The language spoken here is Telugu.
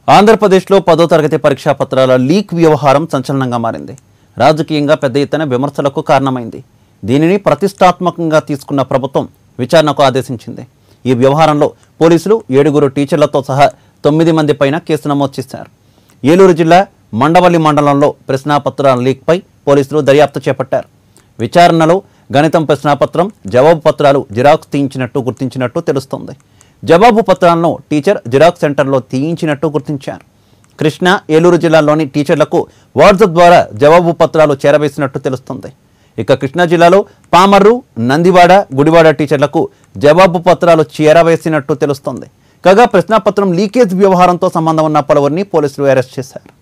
ఆంధ్రప్రదేశ్లో పదో తరగతి పరీక్షా పత్రాల లీక్ వ్యవహారం సంచలనంగా మారింది రాజకీయంగా పెద్ద ఎత్తున విమర్శలకు కారణమైంది దీనిని ప్రతిష్టాత్మకంగా తీసుకున్న ప్రభుత్వం విచారణకు ఆదేశించింది ఈ వ్యవహారంలో పోలీసులు ఏడుగురు టీచర్లతో సహా తొమ్మిది మంది పైన కేసు నమోదు చేశారు ఏలూరు జిల్లా మండవల్లి మండలంలో ప్రశ్నాపత్రాల లీక్పై పోలీసులు దర్యాప్తు చేపట్టారు విచారణలో గణితం ప్రశ్నాపత్రం జవాబు పత్రాలు జిరాక్స్ తీయించినట్టు గుర్తించినట్టు తెలుస్తోంది జవాబు పత్రాలను టీచర్ జిరాక్స్ సెంటర్లో తీయించినట్టు గుర్తించారు కృష్ణా ఏలూరు జిల్లాలోని టీచర్లకు వాట్సాప్ ద్వారా జవాబు పత్రాలు చేరవేసినట్టు తెలుస్తుంది ఇక కృష్ణా జిల్లాలో పామర్రు నందివాడ గుడివాడ టీచర్లకు జవాబు పత్రాలు చేరవేసినట్టు తెలుస్తోంది కాగా ప్రశ్నాపత్రం లీకేజ్ వ్యవహారంతో సంబంధం ఉన్న పలువురిని పోలీసులు అరెస్ట్ చేశారు